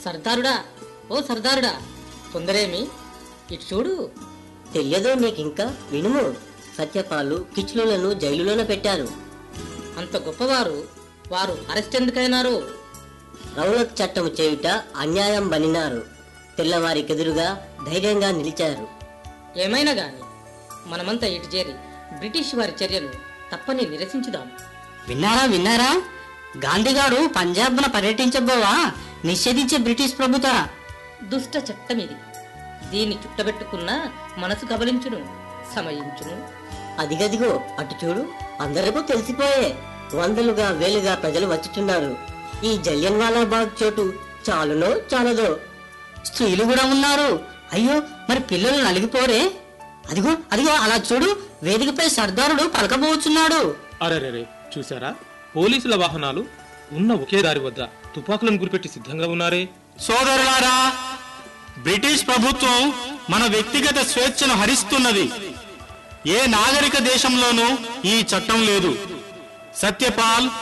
సర్దారుడా ఓ సర్దారుడా తొందరేమి ఇటు చూడు తెలియదో నీకింకా వినుము సత్యపాలు కిచ్లులను జైలులోనే పెట్టారు అంత గొప్పవారు వారు అరెస్ట్ ఎందుకైనారు రౌలత్ చట్టం చేయుట అన్యాయం బనినారు తెల్లవారికెదురుగా ధైర్యంగా నిలిచారు ఏమైనా గాని మనమంతా ఇటు చేరి బ్రిటిష్ వారి చర్యలు తప్పని నిరసించుదాం విన్నారా విన్నారా గాంధీగారు పంజాబ్ను పర్యటించబోవా నిషేధించే బ్రిటిష్ ప్రభుత్వ దుష్ట చట్టం ఇది దీన్ని చుట్టబెట్టుకున్న మనసు కబలించును సమయించును అదిగదిగో అటు చూడు అందరికీ తెలిసిపోయే వందలుగా వేలుగా ప్రజలు వచ్చుతున్నారు ఈ జలియన్ బాగ్ చోటు చాలునో చాలదో స్త్రీలు కూడా ఉన్నారు అయ్యో మరి పిల్లలు నలిగిపోరే అదిగో అదిగో అలా చూడు వేదికపై సర్దారుడు పలకబోచున్నాడు అరెరెరే చూసారా పోలీసుల వాహనాలు ఉన్న ఒకే దారి వద్ద తుపాకులను గురిపెట్టి సిద్ధంగా ఉన్నారే సోదరులారా బ్రిటిష్ ప్రభుత్వం మన వ్యక్తిగత స్వేచ్ఛను హరిస్తున్నది ఏ నాగరిక దేశంలోనూ ఈ చట్టం లేదు సత్యపాల్